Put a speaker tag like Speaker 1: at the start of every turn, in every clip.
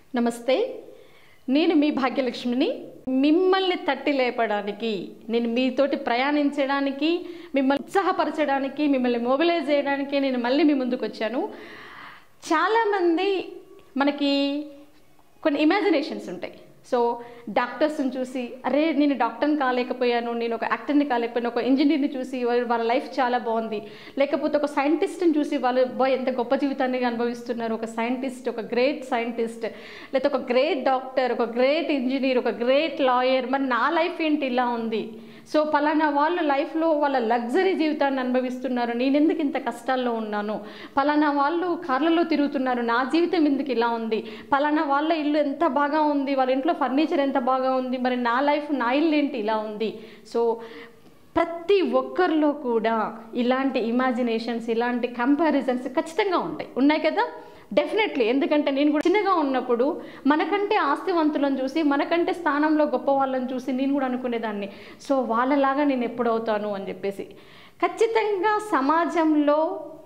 Speaker 1: నమస్తే నేను మీ భాగ్యలక్ష్మిని మిమ్మల్ని తట్టి లేపడానికి నేను మీతోటి ప్రయాణించడానికి మిమ్మల్ని ఉత్సాహపరచడానికి మిమ్మల్ని మొబిలైజ్ చేయడానికి నేను మళ్ళీ మీ ముందుకు వచ్చాను చాలామంది మనకి కొన్ని ఇమాజినేషన్స్ ఉంటాయి సో డాక్టర్స్ని చూసి అరే నేను డాక్టర్ని కాలేకపోయాను నేను ఒక యాక్టర్ని కాలేకపోయాను ఒక ఇంజనీర్ని చూసి వాళ్ళ వాళ్ళ లైఫ్ చాలా బాగుంది లేకపోతే ఒక సైంటిస్ట్ని చూసి వాళ్ళు బా ఎంత గొప్ప జీవితాన్ని అనుభవిస్తున్నారు ఒక సైంటిస్ట్ ఒక గ్రేట్ సైంటిస్ట్ లేకపోతే ఒక గ్రేట్ డాక్టర్ ఒక గ్రేట్ ఇంజనీర్ ఒక గ్రేట్ లాయర్ మరి నా లైఫ్ ఏంటి ఇలా ఉంది సో పలానా వాళ్ళు లైఫ్లో వాళ్ళ లగ్జరీ జీవితాన్ని అనుభవిస్తున్నారు నేను ఎందుకు ఇంత కష్టాల్లో ఉన్నాను పలానా వాళ్ళు కార్లలో తిరుగుతున్నారు నా జీవితం ఎందుకు ఇలా ఉంది పలానా వాళ్ళ ఇల్లు ఎంత బాగా ఉంది వాళ్ళ ఇంట్లో ఫర్నిచర్ ఎంత బాగా ఉంది మరి నా లైఫ్ నా ఇల్లు ఏంటి ఇలా ఉంది సో ప్రతి ఒక్కరిలో కూడా ఇలాంటి ఇమాజినేషన్స్ ఇలాంటి కంపారిజన్స్ ఖచ్చితంగా ఉంటాయి ఉన్నాయి కదా డెఫినెట్లీ ఎందుకంటే నేను కూడా చిన్నగా ఉన్నప్పుడు మనకంటే ఆస్తివంతులను చూసి మనకంటే స్థానంలో గొప్ప వాళ్ళని చూసి నేను కూడా అనుకునేదాన్ని సో వాళ్ళలాగా నేను ఎప్పుడు అవుతాను అని చెప్పేసి ఖచ్చితంగా సమాజంలో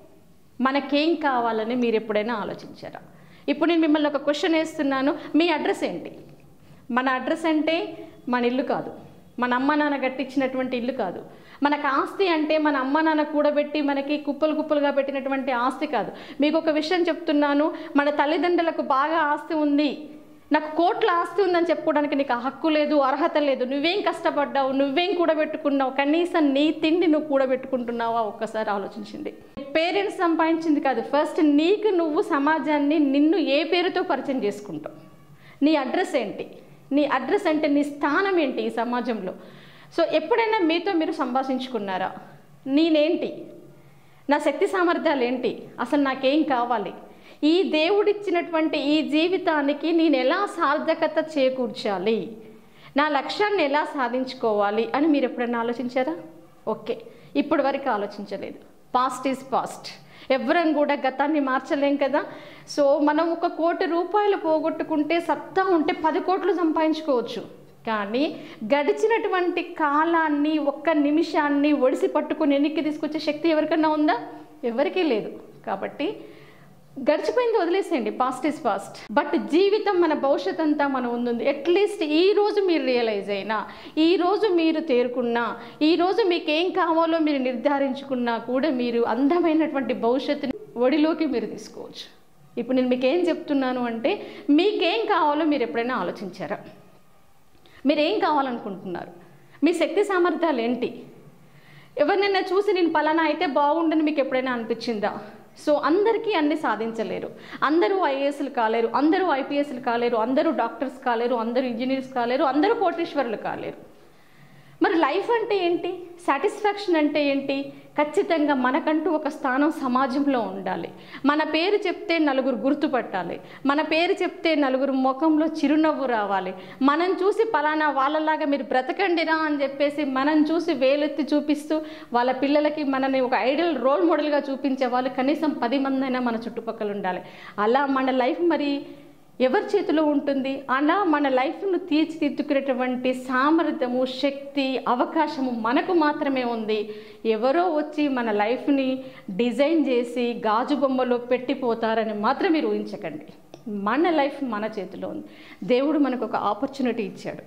Speaker 1: మనకేం కావాలని మీరు ఎప్పుడైనా ఆలోచించారా ఇప్పుడు నేను మిమ్మల్ని ఒక క్వశ్చన్ వేస్తున్నాను మీ అడ్రస్ ఏంటి మన అడ్రస్ అంటే మన ఇల్లు కాదు మన అమ్మ నాన్న కట్టించినటువంటి ఇల్లు కాదు మనకు ఆస్తి అంటే మన అమ్మ నాన్న కూడబెట్టి మనకి కుప్పలు కుప్పలుగా పెట్టినటువంటి ఆస్తి కాదు మీకు ఒక విషయం చెప్తున్నాను మన తల్లిదండ్రులకు బాగా ఆస్తి ఉంది నాకు కోట్ల ఆస్తి ఉందని చెప్పుకోవడానికి నీకు ఆ హక్కు లేదు అర్హత లేదు నువ్వేం కష్టపడ్డావు నువ్వేం కూడబెట్టుకున్నావు కనీసం నీ తిండి నువ్వు కూడబెట్టుకుంటున్నావా ఒక్కసారి ఆలోచించింది పేరెంట్స్ సంపాదించింది కాదు ఫస్ట్ నీకు నువ్వు సమాజాన్ని నిన్ను ఏ పేరుతో పరిచయం చేసుకుంటావు నీ అడ్రస్ ఏంటి నీ అడ్రస్ అంటే నీ స్థానం ఏంటి ఈ సమాజంలో సో ఎప్పుడైనా మీతో మీరు సంభాషించుకున్నారా నేనేంటి నా శక్తి సామర్థ్యాలు ఏంటి అసలు నాకేం కావాలి ఈ దేవుడిచ్చినటువంటి ఈ జీవితానికి నేను ఎలా సార్థకత చేకూర్చాలి నా లక్ష్యాన్ని ఎలా సాధించుకోవాలి అని మీరు ఎప్పుడైనా ఆలోచించారా ఓకే ఇప్పటి వరకు ఆలోచించలేదు పాస్ట్ ఈజ్ పాస్ట్ ఎవరం కూడా గతాన్ని మార్చలేం కదా సో మనం ఒక కోటి రూపాయలు పోగొట్టుకుంటే సత్తా ఉంటే పది కోట్లు సంపాదించుకోవచ్చు కానీ గడిచినటువంటి కాలాన్ని ఒక్క నిమిషాన్ని ఒడిసి పట్టుకుని వెనక్కి తీసుకొచ్చే శక్తి ఎవరికన్నా ఉందా ఎవరికీ లేదు కాబట్టి గడిచిపోయింది వదిలేసేయండి పాస్ట్ ఇస్ పాస్ట్ బట్ జీవితం మన భవిష్యత్ అంతా మన ఉంది అట్లీస్ట్ ఈ రోజు మీరు రియలైజ్ అయినా ఈ రోజు మీరు తేరుకున్నా ఈ రోజు మీకు ఏం కావాలో మీరు నిర్ధారించుకున్నా కూడా మీరు అందమైనటువంటి భవిష్యత్తుని ఒడిలోకి మీరు తీసుకోవచ్చు ఇప్పుడు నేను మీకు ఏం చెప్తున్నాను అంటే మీకేం కావాలో మీరు ఎప్పుడైనా ఆలోచించారా మీరు ఏం కావాలనుకుంటున్నారు మీ శక్తి సామర్థ్యాలు ఏంటి ఎవరినైనా చూసి నేను పలానా అయితే బాగుండని మీకు ఎప్పుడైనా అనిపించిందా సో అందరికీ అన్ని సాధించలేరు అందరూ ఐఏఎస్లు కాలేరు అందరూ ఐపీఎస్లు కాలేరు అందరూ డాక్టర్స్ కాలేరు అందరూ ఇంజనీర్స్ కాలేరు అందరూ కోటీశ్వరులు కాలేరు మరి లైఫ్ అంటే ఏంటి సాటిస్ఫాక్షన్ అంటే ఏంటి ఖచ్చితంగా మనకంటూ ఒక స్థానం సమాజంలో ఉండాలి మన పేరు చెప్తే నలుగురు గుర్తుపట్టాలి మన పేరు చెప్తే నలుగురు ముఖంలో చిరునవ్వు రావాలి మనం చూసి పలానా వాళ్ళలాగా మీరు బ్రతకండిరా అని చెప్పేసి మనం చూసి వేలెత్తి చూపిస్తూ వాళ్ళ పిల్లలకి మనని ఒక ఐడల్ రోల్ మోడల్గా చూపించే వాళ్ళు కనీసం పది మంది అయినా మన చుట్టుపక్కల ఉండాలి అలా మన లైఫ్ మరి ఎవరి చేతిలో ఉంటుంది అలా మన లైఫ్ను తీర్చిదిద్దుకునేటువంటి సామర్థ్యము శక్తి అవకాశము మనకు మాత్రమే ఉంది ఎవరో వచ్చి మన లైఫ్ని డిజైన్ చేసి గాజు బొమ్మలో పెట్టిపోతారని మాత్రం మీరు ఊహించకండి మన లైఫ్ మన చేతిలో ఉంది దేవుడు మనకు ఒక ఆపర్చునిటీ ఇచ్చాడు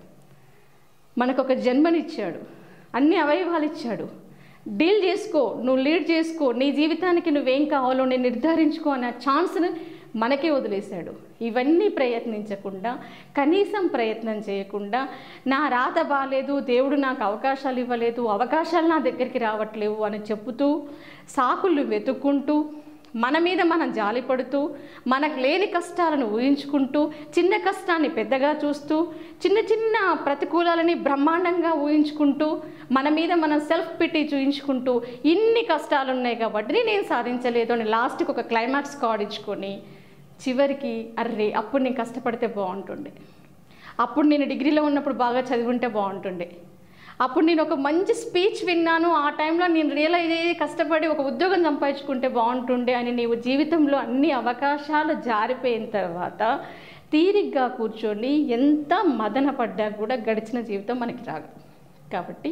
Speaker 1: మనకు ఒక జన్మనిచ్చాడు అన్ని అవయవాలు ఇచ్చాడు డీల్ చేసుకో నువ్వు లీడ్ చేసుకో నీ జీవితానికి నువ్వేం కావాలో నేను నిర్ధారించుకో అనే ఛాన్స్ని మనకే వదిలేశాడు ఇవన్నీ ప్రయత్నించకుండా కనీసం ప్రయత్నం చేయకుండా నా రాత బాగాలేదు దేవుడు నాకు అవకాశాలు ఇవ్వలేదు అవకాశాలు నా దగ్గరికి రావట్లేవు అని చెబుతూ సాకులు వెతుక్కుంటూ మన మీద మనం జాలిపడుతూ మనకు లేని కష్టాలను ఊహించుకుంటూ చిన్న కష్టాన్ని పెద్దగా చూస్తూ చిన్న చిన్న ప్రతికూలాలని బ్రహ్మాండంగా ఊహించుకుంటూ మన మీద మనం సెల్ఫ్ పిటి చూయించుకుంటూ ఇన్ని కష్టాలు ఉన్నాయి కాబట్టి నేను సాధించలేదు అని లాస్ట్కి ఒక క్లైమాక్స్ కార్డ్ ఇచ్చుకొని చివరికి అర్రే అప్పుడు నేను కష్టపడితే బాగుంటుండే అప్పుడు నేను డిగ్రీలో ఉన్నప్పుడు బాగా చదివింటే బాగుంటుండే అప్పుడు నేను ఒక మంచి స్పీచ్ విన్నాను ఆ టైంలో నేను రియలైజ్ అయ్యి కష్టపడి ఒక ఉద్యోగం సంపాదించుకుంటే బాగుంటుండే అని నీవు జీవితంలో అన్ని అవకాశాలు జారిపోయిన తర్వాత తీరిగ్గా కూర్చొని ఎంత మదన పడ్డా కూడా గడిచిన జీవితం మనకి రాదు కాబట్టి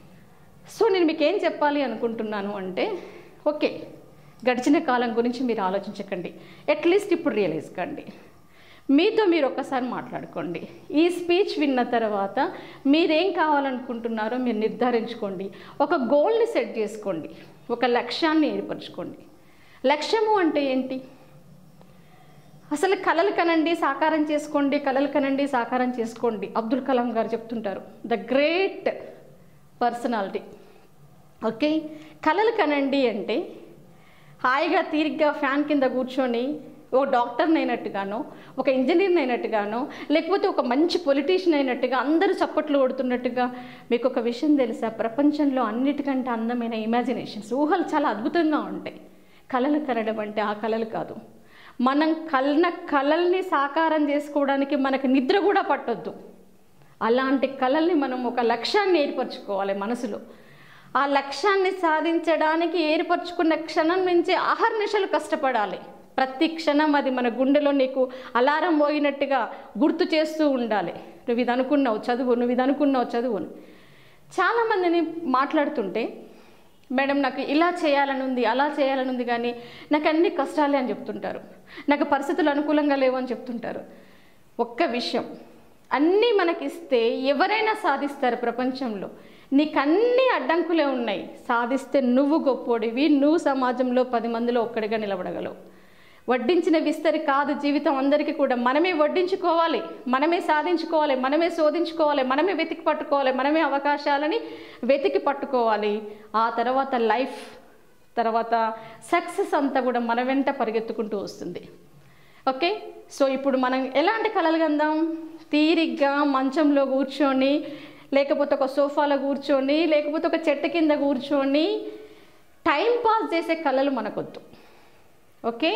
Speaker 1: సో నేను మీకు ఏం చెప్పాలి అనుకుంటున్నాను అంటే ఓకే గడిచిన కాలం గురించి మీరు ఆలోచించకండి అట్లీస్ట్ ఇప్పుడు రియలైజ్ కండి మీతో మీరు ఒక్కసారి మాట్లాడుకోండి ఈ స్పీచ్ విన్న తర్వాత మీరేం కావాలనుకుంటున్నారో మీరు నిర్ధారించుకోండి ఒక గోల్ని సెట్ చేసుకోండి ఒక లక్ష్యాన్ని ఏర్పరచుకోండి లక్ష్యము అంటే ఏంటి అసలు కలలు కనండి సాకారం చేసుకోండి కలలు కనండి సాకారం చేసుకోండి అబ్దుల్ కలాం గారు చెప్తుంటారు ద గ్రేట్ పర్సనాలిటీ ఓకే కలలు కనండి అంటే హాయిగా తీరిగ్గా ఫ్యాన్ కింద కూర్చొని ఓ డాక్టర్ని అయినట్టుగానో ఒక ఇంజనీర్ని అయినట్టుగానో లేకపోతే ఒక మంచి పొలిటీషియన్ అయినట్టుగా అందరూ చప్పట్లు కొడుతున్నట్టుగా మీకు ఒక విషయం తెలుసా ప్రపంచంలో అన్నిటికంటే అందమైన ఇమాజినేషన్స్ ఊహలు చాలా అద్భుతంగా ఉంటాయి కళలు కనడం అంటే ఆ కళలు కాదు మనం కలన కళల్ని సాకారం చేసుకోవడానికి మనకు నిద్ర కూడా పట్టొద్దు అలాంటి కళల్ని మనం ఒక లక్ష్యాన్ని ఏర్పరచుకోవాలి మనసులో ఆ లక్ష్యాన్ని సాధించడానికి ఏర్పరచుకున్న క్షణం నుంచి అహర్నిశలు కష్టపడాలి ప్రతి క్షణం అది మన గుండెలో నీకు అలారం మోగినట్టుగా గుర్తు చేస్తూ ఉండాలి నువ్వు ఇది అనుకున్నావు చదువు నువ్వు ఇది అనుకున్నావు చదువు చాలామందిని మాట్లాడుతుంటే మేడం నాకు ఇలా చేయాలని ఉంది అలా చేయాలని ఉంది కానీ నాకు అన్ని కష్టాలే అని చెప్తుంటారు నాకు పరిస్థితులు అనుకూలంగా లేవు అని చెప్తుంటారు ఒక్క విషయం అన్నీ మనకిస్తే ఎవరైనా సాధిస్తారు ప్రపంచంలో నీకు అన్ని అడ్డంకులే ఉన్నాయి సాధిస్తే నువ్వు గొప్పోడివి నువ్వు సమాజంలో పది మందిలో ఒక్కడిగా నిలబడగలవు వడ్డించిన విస్తరి కాదు జీవితం అందరికీ కూడా మనమే వడ్డించుకోవాలి మనమే సాధించుకోవాలి మనమే శోధించుకోవాలి మనమే వెతికి పట్టుకోవాలి మనమే అవకాశాలని వెతికి పట్టుకోవాలి ఆ తర్వాత లైఫ్ తర్వాత సక్సెస్ అంతా కూడా మన వెంట పరిగెత్తుకుంటూ వస్తుంది ఓకే సో ఇప్పుడు మనం ఎలాంటి కళలు కందాం తీరిగ్గా మంచంలో కూర్చొని లేకపోతే ఒక సోఫాలో కూర్చొని లేకపోతే ఒక చెట్టు కింద కూర్చొని టైం పాస్ చేసే కళలు మనకొద్దు ఓకే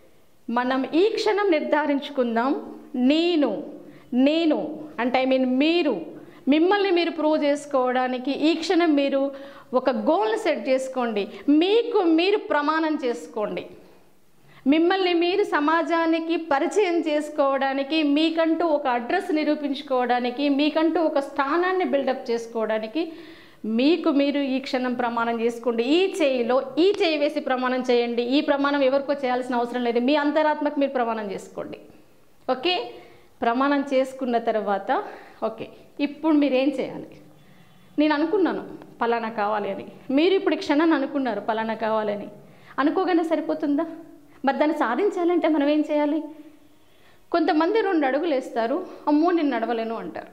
Speaker 1: మనం ఈ క్షణం నిర్ధారించుకుందాం నేను నేను అంటే ఐ మీన్ మీరు మిమ్మల్ని మీరు ప్రూవ్ చేసుకోవడానికి ఈ క్షణం మీరు ఒక గోల్ని సెట్ చేసుకోండి మీకు మీరు ప్రమాణం చేసుకోండి మిమ్మల్ని మీరు సమాజానికి పరిచయం చేసుకోవడానికి మీకంటూ ఒక అడ్రస్ నిరూపించుకోవడానికి మీకంటూ ఒక స్థానాన్ని బిల్డప్ చేసుకోవడానికి మీకు మీరు ఈ క్షణం ప్రమాణం చేసుకోండి ఈ చేయిలో ఈ చేయి వేసి ప్రమాణం చేయండి ఈ ప్రమాణం ఎవరికో చేయాల్సిన అవసరం లేదు మీ అంతరాత్మకు మీరు ప్రమాణం చేసుకోండి ఓకే ప్రమాణం చేసుకున్న తర్వాత ఓకే ఇప్పుడు మీరు ఏం చేయాలి నేను అనుకున్నాను పలానా కావాలి అని మీరు ఇప్పుడు ఈ క్షణాన్ని అనుకున్నారు పలానా కావాలని అనుకోగానే సరిపోతుందా మరి దాన్ని సాధించాలంటే మనం ఏం చేయాలి కొంతమంది రెండు అడుగులు వేస్తారు అమ్మో నేను నడవలేను అంటారు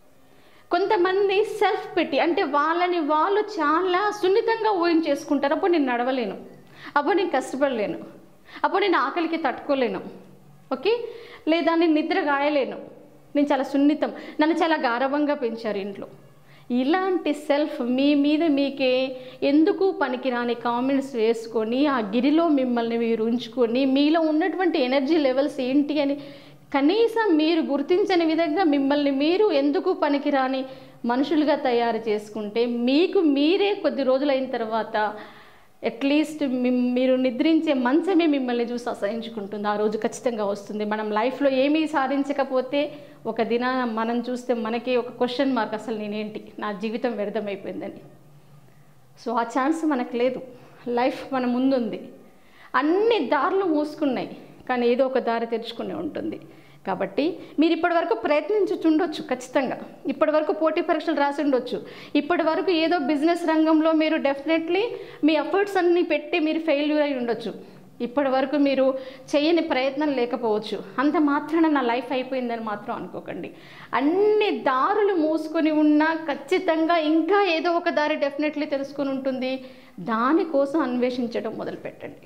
Speaker 1: కొంతమంది సెల్ఫ్ పెట్టి అంటే వాళ్ళని వాళ్ళు చాలా సున్నితంగా ఊహించేసుకుంటారు అప్పుడు నేను నడవలేను అప్పుడు నేను కష్టపడలేను అప్పుడు నేను ఆకలికి తట్టుకోలేను ఓకే లేదా నేను నిద్ర గాయలేను నేను చాలా సున్నితం నన్ను చాలా గారవంగా పెంచారు ఇంట్లో ఇలాంటి సెల్ఫ్ మీ మీద మీకే ఎందుకు పనికిరాని కామెంట్స్ వేసుకొని ఆ గిరిలో మిమ్మల్ని మీరు ఉంచుకొని మీలో ఉన్నటువంటి ఎనర్జీ లెవెల్స్ ఏంటి అని కనీసం మీరు గుర్తించని విధంగా మిమ్మల్ని మీరు ఎందుకు పనికిరాని మనుషులుగా తయారు చేసుకుంటే మీకు మీరే కొద్ది రోజులైన తర్వాత అట్లీస్ట్ మీరు నిద్రించే మంచమే మిమ్మల్ని చూసి అసహించుకుంటుంది ఆ రోజు ఖచ్చితంగా వస్తుంది మనం లైఫ్లో ఏమీ సాధించకపోతే ఒక దినాన మనం చూస్తే మనకి ఒక క్వశ్చన్ మార్క్ అసలు నేనేంటి నా జీవితం వ్యర్థమైపోయిందని సో ఆ ఛాన్స్ మనకు లేదు లైఫ్ మన ముందుంది అన్ని దారులు మూసుకున్నాయి కానీ ఏదో ఒక దారి తెరుచుకునే ఉంటుంది కాబట్టి మీరు ఇప్పటివరకు ప్రయత్నించుచుండొచ్చు ఖచ్చితంగా ఇప్పటివరకు పోటీ పరీక్షలు రాసి ఉండొచ్చు ఇప్పటి వరకు ఏదో బిజినెస్ రంగంలో మీరు డెఫినెట్లీ మీ ఎఫర్ట్స్ అన్నీ పెట్టి మీరు ఫెయిల్యూర్ అయి ఉండొచ్చు ఇప్పటి వరకు మీరు చేయని ప్రయత్నం లేకపోవచ్చు అంత మాత్రాన నా లైఫ్ అయిపోయిందని మాత్రం అనుకోకండి అన్ని దారులు మూసుకొని ఉన్నా ఖచ్చితంగా ఇంకా ఏదో ఒక దారి డెఫినెట్లీ తెలుసుకొని ఉంటుంది దానికోసం అన్వేషించడం మొదలుపెట్టండి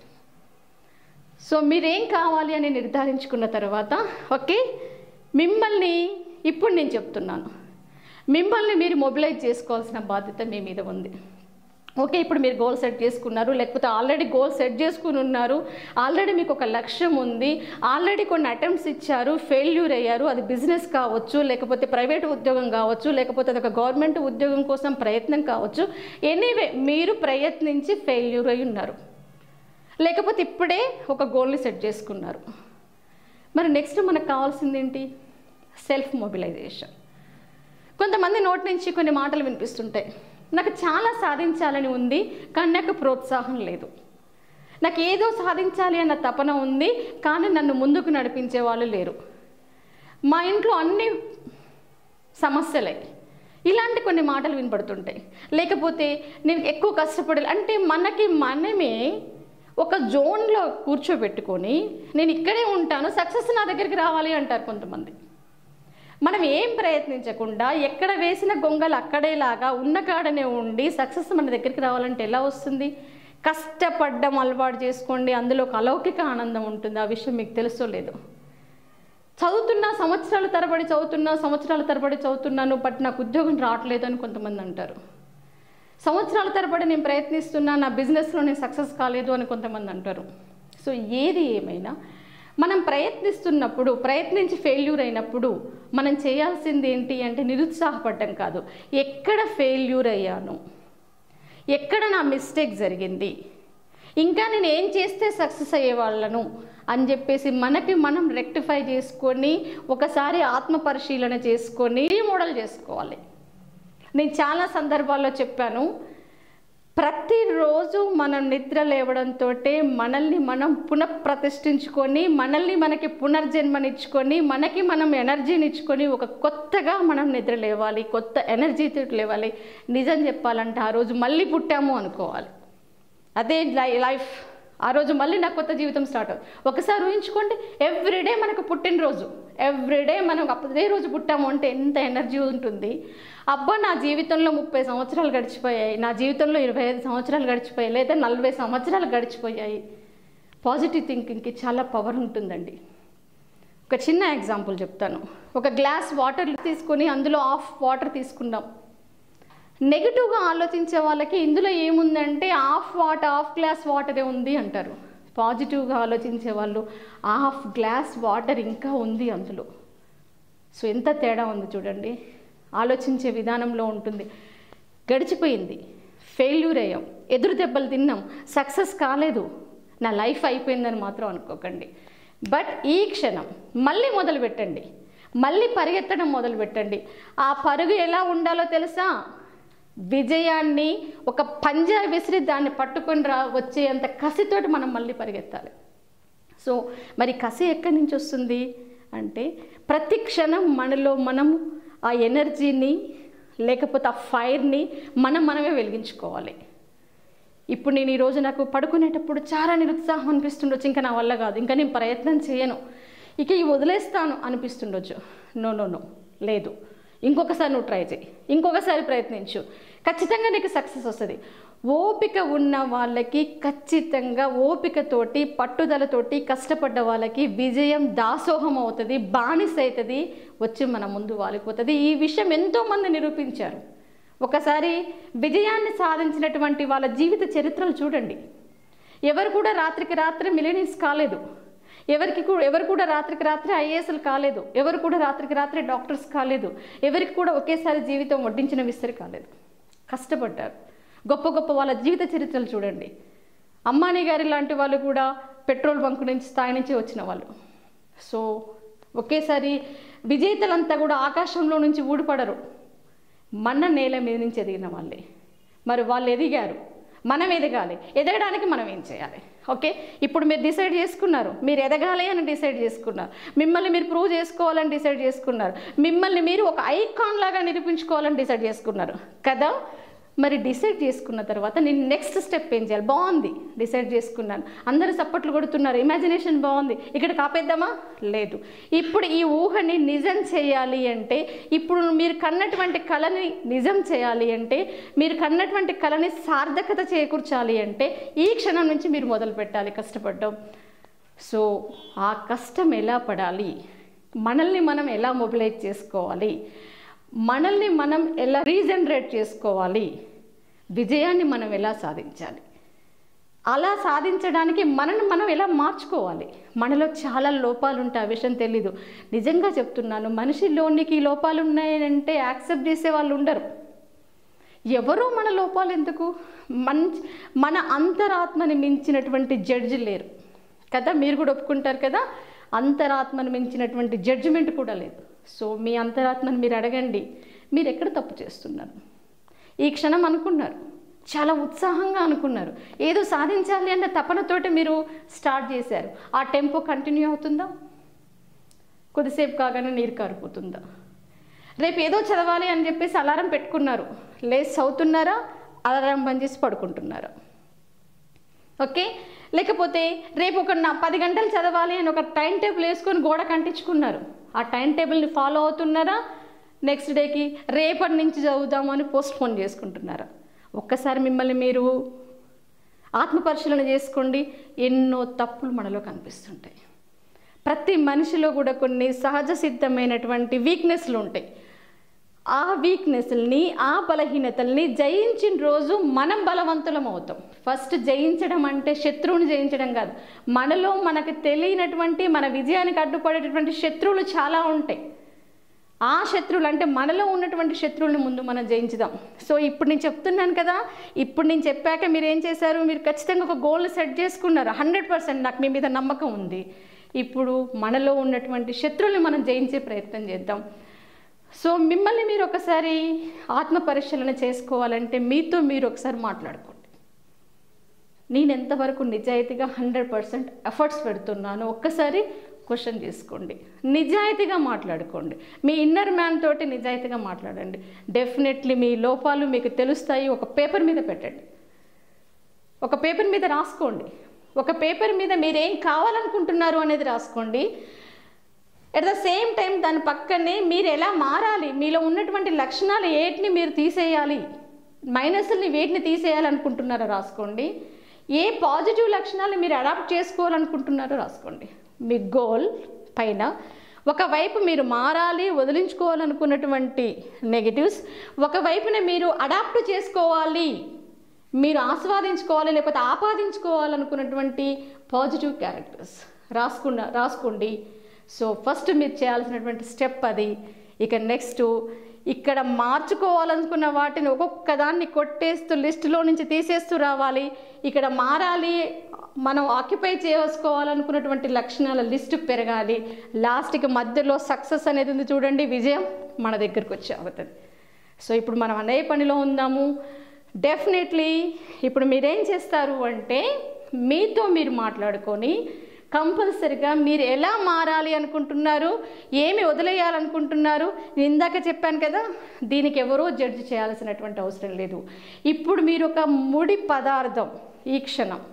Speaker 1: సో మీరేం కావాలి అని నిర్ధారించుకున్న తర్వాత ఓకే మిమ్మల్ని ఇప్పుడు నేను చెప్తున్నాను మిమ్మల్ని మీరు మొబిలైజ్ చేసుకోవాల్సిన బాధ్యత మీ మీద ఉంది ఓకే ఇప్పుడు మీరు గోల్ సెట్ చేసుకున్నారు లేకపోతే ఆల్రెడీ గోల్ సెట్ చేసుకుని ఉన్నారు ఆల్రెడీ మీకు ఒక లక్ష్యం ఉంది ఆల్రెడీ కొన్ని అటెంప్ట్స్ ఇచ్చారు ఫెయిల్యూర్ అయ్యారు అది బిజినెస్ కావచ్చు లేకపోతే ప్రైవేట్ ఉద్యోగం కావచ్చు లేకపోతే అది ఒక గవర్నమెంట్ ఉద్యోగం కోసం ప్రయత్నం కావచ్చు ఎనీవే మీరు ప్రయత్నించి ఫెయిల్యూర్ అయి ఉన్నారు లేకపోతే ఇప్పుడే ఒక గోల్ని సెట్ చేసుకున్నారు మరి నెక్స్ట్ మనకు కావాల్సింది ఏంటి సెల్ఫ్ మొబిలైజేషన్ కొంతమంది నోటి నుంచి కొన్ని మాటలు వినిపిస్తుంటాయి నాకు చాలా సాధించాలని ఉంది కానీ నాకు ప్రోత్సాహం లేదు నాకు ఏదో సాధించాలి అన్న తపన ఉంది కానీ నన్ను ముందుకు నడిపించే వాళ్ళు లేరు మా ఇంట్లో అన్ని సమస్యలే ఇలాంటి కొన్ని మాటలు వినపడుతుంటాయి లేకపోతే నేను ఎక్కువ కష్టపడాలి అంటే మనకి మనమే ఒక జోన్లో కూర్చోబెట్టుకొని నేను ఇక్కడే ఉంటాను సక్సెస్ నా దగ్గరికి రావాలి అంటారు కొంతమంది మనం ఏం ప్రయత్నించకుండా ఎక్కడ వేసిన గొంగలు అక్కడేలాగా ఉన్న కాడనే ఉండి సక్సెస్ మన దగ్గరికి రావాలంటే ఎలా వస్తుంది కష్టపడ్డం అలవాటు చేసుకోండి అందులో ఒక అలౌకిక ఆనందం ఉంటుంది ఆ విషయం మీకు తెలుసో లేదు చదువుతున్నా సంవత్సరాల తరబడి చదువుతున్నా సంవత్సరాల తరబడి చదువుతున్నాను బట్ నాకు ఉద్యోగం రావట్లేదు అని కొంతమంది అంటారు సంవత్సరాల తరబడి నేను ప్రయత్నిస్తున్నా నా బిజినెస్లో నేను సక్సెస్ కాలేదు అని కొంతమంది అంటారు సో ఏది ఏమైనా మనం ప్రయత్నిస్తున్నప్పుడు ప్రయత్నించి ఫెయిల్యూర్ అయినప్పుడు మనం చేయాల్సింది ఏంటి అంటే నిరుత్సాహపడడం కాదు ఎక్కడ ఫెయిల్యూర్ అయ్యాను ఎక్కడ నా మిస్టేక్ జరిగింది ఇంకా నేను ఏం చేస్తే సక్సెస్ అయ్యేవాళ్ళను అని చెప్పేసి మనకి మనం రెక్టిఫై చేసుకొని ఒకసారి ఆత్మ పరిశీలన చేసుకొని రీమోడల్ చేసుకోవాలి నేను చాలా సందర్భాల్లో చెప్పాను ప్రతిరోజు మనం నిద్ర లేవడంతో మనల్ని మనం పునఃప్రతిష్ఠించుకొని మనల్ని మనకి పునర్జన్మనిచ్చుకొని మనకి మనం ఎనర్జీని ఇచ్చుకొని ఒక కొత్తగా మనం నిద్ర లేవాలి కొత్త ఎనర్జీతో లేవాలి నిజం చెప్పాలంటే ఆ రోజు మళ్ళీ పుట్టాము అనుకోవాలి అదే లై- లైఫ్ ఆ రోజు మళ్ళీ నా కొత్త జీవితం స్టార్ట్ అవుతుంది ఒకసారి ఊహించుకోండి ఎవ్రీడే మనకు పుట్టినరోజు ఎవ్రీడే మనం అదే రోజు పుట్టాము అంటే ఎంత ఎనర్జీ ఉంటుంది అబ్బా నా జీవితంలో ముప్పై సంవత్సరాలు గడిచిపోయాయి నా జీవితంలో ఇరవై ఐదు సంవత్సరాలు గడిచిపోయాయి లేదా నలభై సంవత్సరాలు గడిచిపోయాయి పాజిటివ్ థింకింగ్కి చాలా పవర్ ఉంటుందండి ఒక చిన్న ఎగ్జాంపుల్ చెప్తాను ఒక గ్లాస్ వాటర్ తీసుకొని అందులో హాఫ్ వాటర్ తీసుకున్నాం నెగిటివ్గా ఆలోచించే వాళ్ళకి ఇందులో ఏముందంటే హాఫ్ వాటర్ హాఫ్ గ్లాస్ వాటరే ఉంది అంటారు పాజిటివ్గా ఆలోచించే వాళ్ళు హాఫ్ గ్లాస్ వాటర్ ఇంకా ఉంది అందులో సో ఎంత తేడా ఉంది చూడండి ఆలోచించే విధానంలో ఉంటుంది గడిచిపోయింది ఫెయిల్యూర్ అయ్యాం ఎదురు దెబ్బలు తిన్నాం సక్సెస్ కాలేదు నా లైఫ్ అయిపోయిందని మాత్రం అనుకోకండి బట్ ఈ క్షణం మళ్ళీ మొదలు పెట్టండి మళ్ళీ పరిగెత్తడం మొదలు పెట్టండి ఆ పరుగు ఎలా ఉండాలో తెలుసా విజయాన్ని ఒక పంజా విసిరి దాన్ని పట్టుకొని రా వచ్చేంత కసితోటి మనం మళ్ళీ పరిగెత్తాలి సో మరి కసి ఎక్కడి నుంచి వస్తుంది అంటే ప్రతి క్షణం మనలో మనం ఆ ఎనర్జీని లేకపోతే ఆ ఫైర్ని మనం మనమే వెలిగించుకోవాలి ఇప్పుడు నేను ఈరోజు నాకు పడుకునేటప్పుడు చాలా నిరుత్సాహం అనిపిస్తుండొచ్చు ఇంకా నా వల్ల కాదు ఇంకా నేను ప్రయత్నం చేయను ఇక ఇవి వదిలేస్తాను అనిపిస్తుండొచ్చు నో నో నో లేదు ఇంకొకసారి నువ్వు ట్రై చేయి ఇంకొకసారి ప్రయత్నించు ఖచ్చితంగా నీకు సక్సెస్ వస్తుంది ఓపిక ఉన్న వాళ్ళకి ఖచ్చితంగా ఓపికతోటి పట్టుదలతోటి కష్టపడ్డ వాళ్ళకి విజయం దాసోహం అవుతుంది బానిస అవుతుంది వచ్చి మన ముందు వాలిపోతుంది ఈ విషయం ఎంతోమంది నిరూపించారు ఒకసారి విజయాన్ని సాధించినటువంటి వాళ్ళ జీవిత చరిత్రలు చూడండి ఎవరు కూడా రాత్రికి రాత్రి మిలినీస్ కాలేదు ఎవరికి కూడా ఎవరు కూడా రాత్రికి రాత్రి ఐఏఎస్లు కాలేదు ఎవరు కూడా రాత్రికి రాత్రి డాక్టర్స్ కాలేదు ఎవరికి కూడా ఒకేసారి జీవితం వడ్డించిన విస్తరి కాలేదు కష్టపడ్డారు గొప్ప గొప్ప వాళ్ళ జీవిత చరిత్రలు చూడండి అమ్మాని గారి లాంటి వాళ్ళు కూడా పెట్రోల్ బంక్ నుంచి స్థాయి నుంచి వచ్చిన వాళ్ళు సో ఒకేసారి విజేతలంతా కూడా ఆకాశంలో నుంచి ఊడిపడరు మన నేల మీద నుంచి ఎదిగిన వాళ్ళే మరి వాళ్ళు ఎదిగారు మనం ఎదగాలి ఎదగడానికి మనం ఏం చేయాలి ఓకే ఇప్పుడు మీరు డిసైడ్ చేసుకున్నారు మీరు ఎదగాలి అని డిసైడ్ చేసుకున్నారు మిమ్మల్ని మీరు ప్రూవ్ చేసుకోవాలని డిసైడ్ చేసుకున్నారు మిమ్మల్ని మీరు ఒక ఐకాన్ లాగా నిరూపించుకోవాలని డిసైడ్ చేసుకున్నారు కదా మరి డిసైడ్ చేసుకున్న తర్వాత నేను నెక్స్ట్ స్టెప్ ఏం చేయాలి బాగుంది డిసైడ్ చేసుకున్నాను అందరూ సప్పట్లు కొడుతున్నారు ఇమాజినేషన్ బాగుంది ఇక్కడ కాపేద్దామా లేదు ఇప్పుడు ఈ ఊహని నిజం చేయాలి అంటే ఇప్పుడు మీరు కన్నటువంటి కళని నిజం చేయాలి అంటే మీరు కన్నటువంటి కళని సార్థకత చేకూర్చాలి అంటే ఈ క్షణం నుంచి మీరు మొదలు పెట్టాలి కష్టపడడం సో ఆ కష్టం ఎలా పడాలి మనల్ని మనం ఎలా మొబిలైజ్ చేసుకోవాలి మనల్ని మనం ఎలా రీజనరేట్ చేసుకోవాలి విజయాన్ని మనం ఎలా సాధించాలి అలా సాధించడానికి మనల్ని మనం ఎలా మార్చుకోవాలి మనలో చాలా లోపాలు ఉంటాయి ఆ విషయం తెలీదు నిజంగా చెప్తున్నాను మనిషిలోనికి ఈ లోపాలు ఉన్నాయంటే యాక్సెప్ట్ చేసే వాళ్ళు ఉండరు ఎవరో మన లోపాలు ఎందుకు మంచి మన అంతరాత్మని మించినటువంటి జడ్జి లేరు కదా మీరు కూడా ఒప్పుకుంటారు కదా అంతరాత్మను మించినటువంటి జడ్జిమెంట్ కూడా లేదు సో మీ అంతరాత్మని మీరు అడగండి మీరు ఎక్కడ తప్పు చేస్తున్నారు ఈ క్షణం అనుకున్నారు చాలా ఉత్సాహంగా అనుకున్నారు ఏదో సాధించాలి అన్న తపనతోటి మీరు స్టార్ట్ చేశారు ఆ టెంపో కంటిన్యూ అవుతుందా కొద్దిసేపు కాగానే నీరు కారిపోతుందా రేపు ఏదో చదవాలి అని చెప్పేసి అలారం పెట్టుకున్నారు లేచి చదువుతున్నారా అలారం బంద్ చేసి పడుకుంటున్నారా ఓకే లేకపోతే రేపు ఒక నా పది గంటలు చదవాలి అని ఒక టైం టేబుల్ వేసుకొని గోడ కంటించుకున్నారు ఆ టైం టేబుల్ని ఫాలో అవుతున్నారా నెక్స్ట్ డేకి రేపటి నుంచి చదువుదామని పోస్ట్ పోన్ చేసుకుంటున్నారా ఒక్కసారి మిమ్మల్ని మీరు ఆత్మపరిశీలన చేసుకోండి ఎన్నో తప్పులు మనలో కనిపిస్తుంటాయి ప్రతి మనిషిలో కూడా కొన్ని సహజ సిద్ధమైనటువంటి వీక్నెస్లు ఉంటాయి ఆ వీక్నెస్ని ఆ బలహీనతల్ని జయించిన రోజు మనం బలవంతులం అవుతాం ఫస్ట్ జయించడం అంటే శత్రువుని జయించడం కాదు మనలో మనకు తెలియనటువంటి మన విజయానికి అడ్డుపడేటటువంటి శత్రువులు చాలా ఉంటాయి ఆ శత్రువులు అంటే మనలో ఉన్నటువంటి శత్రువులను ముందు మనం జయించుదాం సో ఇప్పుడు నేను చెప్తున్నాను కదా ఇప్పుడు నేను చెప్పాక మీరు ఏం చేశారు మీరు ఖచ్చితంగా ఒక గోల్ సెట్ చేసుకున్నారు హండ్రెడ్ పర్సెంట్ నాకు మీ మీద నమ్మకం ఉంది ఇప్పుడు మనలో ఉన్నటువంటి శత్రువుల్ని మనం జయించే ప్రయత్నం చేద్దాం సో మిమ్మల్ని మీరు ఒకసారి ఆత్మ పరిశీలన చేసుకోవాలంటే మీతో మీరు ఒకసారి మాట్లాడుకోండి నేను ఎంతవరకు నిజాయితీగా హండ్రెడ్ పర్సెంట్ ఎఫర్ట్స్ పెడుతున్నాను ఒక్కసారి క్వశ్చన్ చేసుకోండి నిజాయితీగా మాట్లాడుకోండి మీ ఇన్నర్ మ్యాన్ తోటి నిజాయితీగా మాట్లాడండి డెఫినెట్లీ మీ లోపాలు మీకు తెలుస్తాయి ఒక పేపర్ మీద పెట్టండి ఒక పేపర్ మీద రాసుకోండి ఒక పేపర్ మీద మీరు ఏం కావాలనుకుంటున్నారు అనేది రాసుకోండి ఎట్ ద సేమ్ టైం దాని పక్కనే మీరు ఎలా మారాలి మీలో ఉన్నటువంటి లక్షణాలు ఏటిని మీరు తీసేయాలి మైనస్ని వేటిని తీసేయాలనుకుంటున్నారో రాసుకోండి ఏ పాజిటివ్ లక్షణాలు మీరు అడాప్ట్ చేసుకోవాలనుకుంటున్నారో రాసుకోండి మీ గోల్ పైన ఒకవైపు మీరు మారాలి వదిలించుకోవాలనుకున్నటువంటి నెగిటివ్స్ ఒకవైపున మీరు అడాప్ట్ చేసుకోవాలి మీరు ఆస్వాదించుకోవాలి లేకపోతే ఆపాదించుకోవాలనుకున్నటువంటి పాజిటివ్ క్యారెక్టర్స్ రాసుకున్న రాసుకోండి సో ఫస్ట్ మీరు చేయాల్సినటువంటి స్టెప్ అది ఇక నెక్స్ట్ ఇక్కడ మార్చుకోవాలనుకున్న వాటిని ఒక్కొక్క దాన్ని కొట్టేస్తూ లిస్టులో నుంచి తీసేస్తూ రావాలి ఇక్కడ మారాలి మనం ఆక్యుపై చేసుకోవాలనుకున్నటువంటి లక్షణాల లిస్టు పెరగాలి లాస్ట్కి మధ్యలో సక్సెస్ అనేది ఉంది చూడండి విజయం మన దగ్గరకు వచ్చి అవుతుంది సో ఇప్పుడు మనం అనే పనిలో ఉందాము డెఫినెట్లీ ఇప్పుడు మీరేం చేస్తారు అంటే మీతో మీరు మాట్లాడుకొని కంపల్సరిగా మీరు ఎలా మారాలి అనుకుంటున్నారు ఏమి వదిలేయాలనుకుంటున్నారు నేను ఇందాక చెప్పాను కదా దీనికి ఎవరో జడ్జి చేయాల్సినటువంటి అవసరం లేదు ఇప్పుడు మీరు ఒక ముడి పదార్థం ఈ క్షణం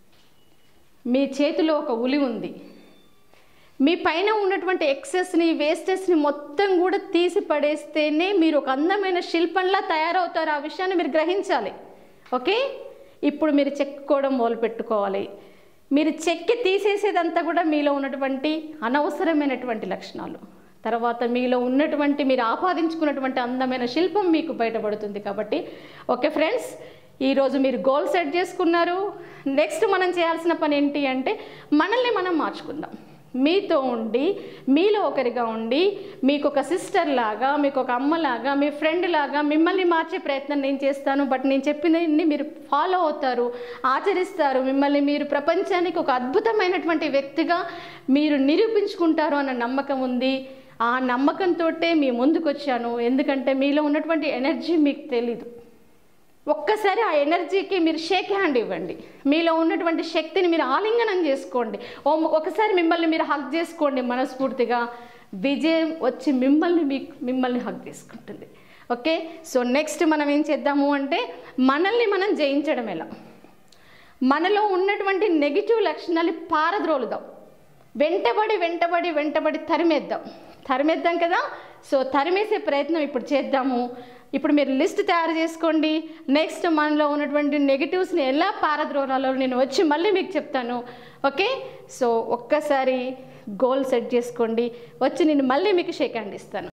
Speaker 1: మీ చేతిలో ఒక ఉలి ఉంది మీ పైన ఉన్నటువంటి ఎక్సెస్ని వేస్టెస్ని మొత్తం కూడా తీసి పడేస్తేనే మీరు ఒక అందమైన శిల్పంలా తయారవుతారు ఆ విషయాన్ని మీరు గ్రహించాలి ఓకే ఇప్పుడు మీరు చెక్కుకోవడం మొదలు పెట్టుకోవాలి మీరు చెక్కి తీసేసేదంతా కూడా మీలో ఉన్నటువంటి అనవసరమైనటువంటి లక్షణాలు తర్వాత మీలో ఉన్నటువంటి మీరు ఆపాదించుకున్నటువంటి అందమైన శిల్పం మీకు బయటపడుతుంది కాబట్టి ఓకే ఫ్రెండ్స్ ఈరోజు మీరు గోల్ సెట్ చేసుకున్నారు నెక్స్ట్ మనం చేయాల్సిన పని ఏంటి అంటే మనల్ని మనం మార్చుకుందాం మీతో ఉండి మీలో ఒకరిగా ఉండి మీకు ఒక సిస్టర్ లాగా మీకు ఒక అమ్మలాగా మీ ఫ్రెండ్ లాగా మిమ్మల్ని మార్చే ప్రయత్నం నేను చేస్తాను బట్ నేను చెప్పినన్ని మీరు ఫాలో అవుతారు ఆచరిస్తారు మిమ్మల్ని మీరు ప్రపంచానికి ఒక అద్భుతమైనటువంటి వ్యక్తిగా మీరు నిరూపించుకుంటారు అన్న నమ్మకం ఉంది ఆ నమ్మకంతో మీ ముందుకు వచ్చాను ఎందుకంటే మీలో ఉన్నటువంటి ఎనర్జీ మీకు తెలీదు ఒక్కసారి ఆ ఎనర్జీకి మీరు షేక్ హ్యాండ్ ఇవ్వండి మీలో ఉన్నటువంటి శక్తిని మీరు ఆలింగనం చేసుకోండి ఓ ఒకసారి మిమ్మల్ని మీరు హక్ చేసుకోండి మనస్ఫూర్తిగా విజయం వచ్చి మిమ్మల్ని మీ మిమ్మల్ని హక్ చేసుకుంటుంది ఓకే సో నెక్స్ట్ మనం ఏం చేద్దాము అంటే మనల్ని మనం జయించడం ఎలా మనలో ఉన్నటువంటి నెగిటివ్ లక్షణాలు పారద్రోలుదాం వెంటబడి వెంటబడి వెంటబడి తరిమేద్దాం తరిమేద్దాం కదా సో తరిమేసే ప్రయత్నం ఇప్పుడు చేద్దాము ఇప్పుడు మీరు లిస్ట్ తయారు చేసుకోండి నెక్స్ట్ మనలో ఉన్నటువంటి నెగిటివ్స్ని ఎలా పారద్రోలాలో నేను వచ్చి మళ్ళీ మీకు చెప్తాను ఓకే సో ఒక్కసారి గోల్ సెట్ చేసుకోండి వచ్చి నేను మళ్ళీ మీకు షేక్ హ్యాండ్ ఇస్తాను